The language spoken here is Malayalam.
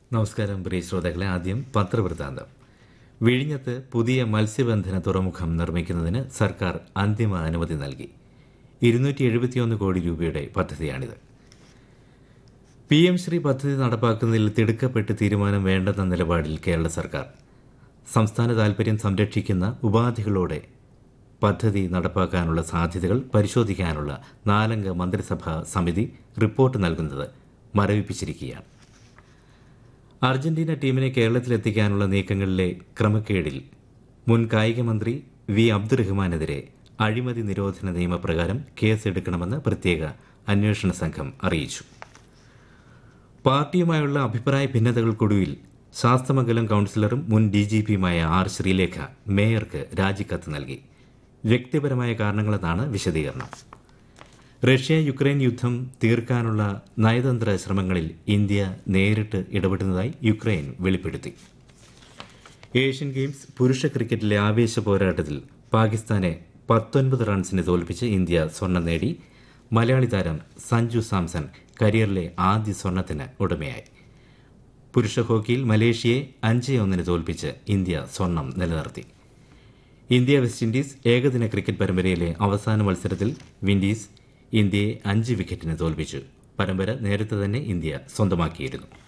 നമസ്കാരം പ്രിയ ശ്രോതാക്കളെ ആദ്യം പത്രവൃത്താന്തം വിഴിഞ്ഞത്ത് പുതിയ മത്സ്യബന്ധന തുറമുഖം നിർമ്മിക്കുന്നതിന് സർക്കാർ അന്തിമ അനുമതി നൽകി ഇരുന്നൂറ്റി എഴുപത്തിയൊന്ന് കോടി രൂപയുടെ പദ്ധതിയാണിത് പി എം ശ്രീ പദ്ധതി നടപ്പാക്കുന്നതിൽ തിടുക്കപ്പെട്ട് തീരുമാനം വേണ്ടെന്ന നിലപാടിൽ കേരള സർക്കാർ സംസ്ഥാന താൽപര്യം സംരക്ഷിക്കുന്ന ഉപാധികളോടെ പദ്ധതി നടപ്പാക്കാനുള്ള സാധ്യതകൾ പരിശോധിക്കാനുള്ള നാലംഗ മന്ത്രിസഭാ സമിതി റിപ്പോർട്ട് നൽകുന്നത് മരവിപ്പിച്ചിരിക്കുകയാണ് അർജന്റീന ടീമിനെ കേരളത്തിലെത്തിക്കാനുള്ള നീക്കങ്ങളിലെ ക്രമക്കേടിൽ മുൻ കായിക മന്ത്രി വി അബ്ദുറഹ്മാനെതിരെ അഴിമതി നിരോധന നിയമപ്രകാരം കേസെടുക്കണമെന്ന് പ്രത്യേക അന്വേഷണ സംഘം അറിയിച്ചു പാർട്ടിയുമായുള്ള അഭിപ്രായ ഭിന്നതകൾക്കൊടുവിൽ ശാസ്തമംഗലം കൌൺസിലറും മുൻ ഡി ജി പിയുമായ ആർ ശ്രീലേഖ മേയർക്ക് രാജിക്കത്ത് നൽകി വ്യക്തിപരമായ കാരണങ്ങളെന്നാണ് വിശദീകരണം റഷ്യ യുക്രൈൻ യുദ്ധം തീർക്കാനുള്ള നയതന്ത്ര ശ്രമങ്ങളിൽ ഇന്ത്യ നേരിട്ട് ഇടപെടുന്നതായി യുക്രൈൻ വെളിപ്പെടുത്തി ഏഷ്യൻ ഗെയിംസ് പുരുഷ ക്രിക്കറ്റിലെ ആവേശ പോരാട്ടത്തിൽ പാകിസ്ഥാനെ പത്തൊൻപത് റൺസിന് തോൽപ്പിച്ച് ഇന്ത്യ സ്വർണം നേടി മലയാളി താരം സഞ്ജു സാംസൺ കരിയറിലെ ആദ്യ സ്വർണത്തിന് ഉടമയായി പുരുഷ ഹോക്കിയിൽ മലേഷ്യയെ അഞ്ച് ഒന്നിന് തോൽപ്പിച്ച് ഇന്ത്യ സ്വർണം നിലനിർത്തി ഇന്ത്യ വെസ്റ്റ് ഇൻഡീസ് ഏകദിന ക്രിക്കറ്റ് പരമ്പരയിലെ അവസാന മത്സരത്തിൽ വിൻഡീസ് ഇന്ത്യയെ അഞ്ച് വിക്കറ്റിന് തോൽപ്പിച്ചു പരമ്പര നേരത്തെ തന്നെ ഇന്ത്യ സ്വന്തമാക്കിയിരുന്നു